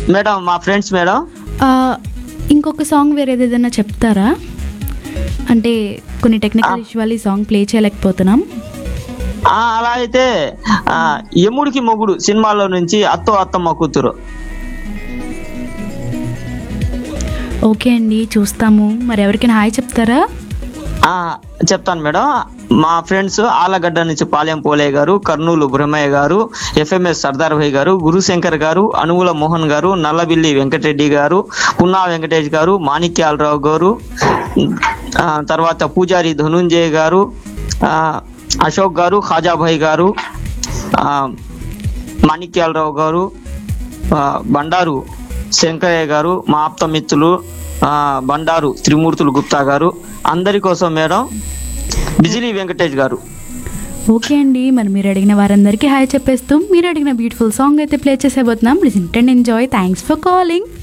madam మా friends madam ఆ, ఇంకొక సాంగ్ వేరేది ఏదైనా చెప్తారా అంటే కొన్ని టెక్నికల్ ఇష్యూ వల్ల ఈ సాంగ్ ప్లే చేయలేకపోతున్నాం ఆ, అలా అయితే ఆ, యముడికి మొగుడు సినిమాలో నుంచి అత్తో అత్తమ్మ కూతురు ఓకే అండి చూస్తాము మరి ఎవరికైనా హాయ్ చెప్తారా ఆ, చెప్తాను మేడం మా ఫ్రెండ్స్ ఆలగడ్డ నుంచి పాలెం పోలయ్య గారు కర్నూలు బ్రహ్మయ్య గారు ఎఫ్ఎంఎస్ సర్దార్ భాయ్ గారు గురుశంకర్ గారు అనుగుల మోహన్ గారు నల్లబిల్లి వెంకటరెడ్డి గారు పున్నా వెంకటేష్ గారు మాణిక్యాలరావు గారు ఆ, తర్వాత పూజారి ధనుంజయ్ గారు ఆ, అశోక్ గారు ఖాజాభాయ్ గారు ఆ, మాణిక్యాలరావు గారు ఆ, బండారు శంకరయ్య గారు మా ఆప్త మిత్రులు ఆ, బండారు త్రిమూర్తులు గుప్తా గారు అందరి కోసం మేడం బిజిలీ వెంకటేష్ గారు ఓకే అండి మరి మీరు అడిగిన వారందరికీ హాయ్ చెప్పేస్తూ మీరు అడిగిన బ్యూటిఫుల్ సాంగ్ అయితే ప్లే చేసేబోతున్నాం listen and enjoy thanks for calling